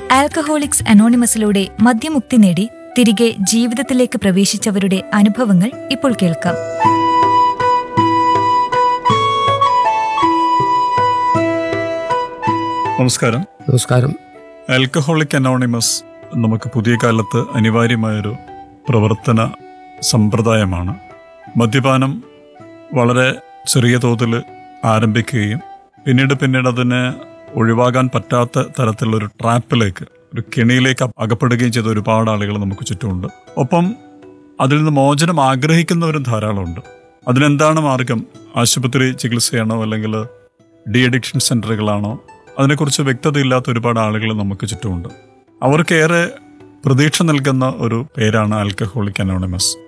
alcoholics അനോണിമസിലൂടെ മദ്യമുക്തി നേടി തിരികെ ജീവിതത്തിലേക്ക് പ്രവേശിച്ചവരുടെ അനുഭവങ്ങൾ ഇപ്പോൾ കേൾക്കാം നമസ്കാരം നമസ്കാരം ആൽക്കഹോളിക് അനോണിമസ് നമുക്ക് പുതിയ കാലത്ത് അനിവാര്യമായൊരു പ്രവർത്തന സമ്പ്രദായമാണ് മദ്യപാനം വളരെ ചെറിയ തോതിൽ ആരംഭിക്കുകയും പിന്നീട് പിന്നീട് അതിനെ ഒഴിവാകാൻ പറ്റാത്ത തരത്തിലുള്ളൊരു ട്രാപ്പിലേക്ക് ഒരു കെണിയിലേക്ക് അകപ്പെടുകയും ചെയ്ത ഒരുപാട് ആളുകൾ നമുക്ക് ചുറ്റുമുണ്ട് ഒപ്പം അതിൽ നിന്ന് മോചനം ആഗ്രഹിക്കുന്നവരും ധാരാളമുണ്ട് അതിനെന്താണ് മാർഗം ആശുപത്രി ചികിത്സയാണോ അല്ലെങ്കിൽ ഡി അഡിക്ഷൻ സെൻ്ററുകളാണോ അതിനെക്കുറിച്ച് വ്യക്തതയില്ലാത്ത ഒരുപാട് ആളുകൾ നമുക്ക് ചുറ്റുമുണ്ട് അവർക്കേറെ പ്രതീക്ഷ നൽകുന്ന ഒരു പേരാണ് ആൽക്കഹോളിക് അനോണിമസ്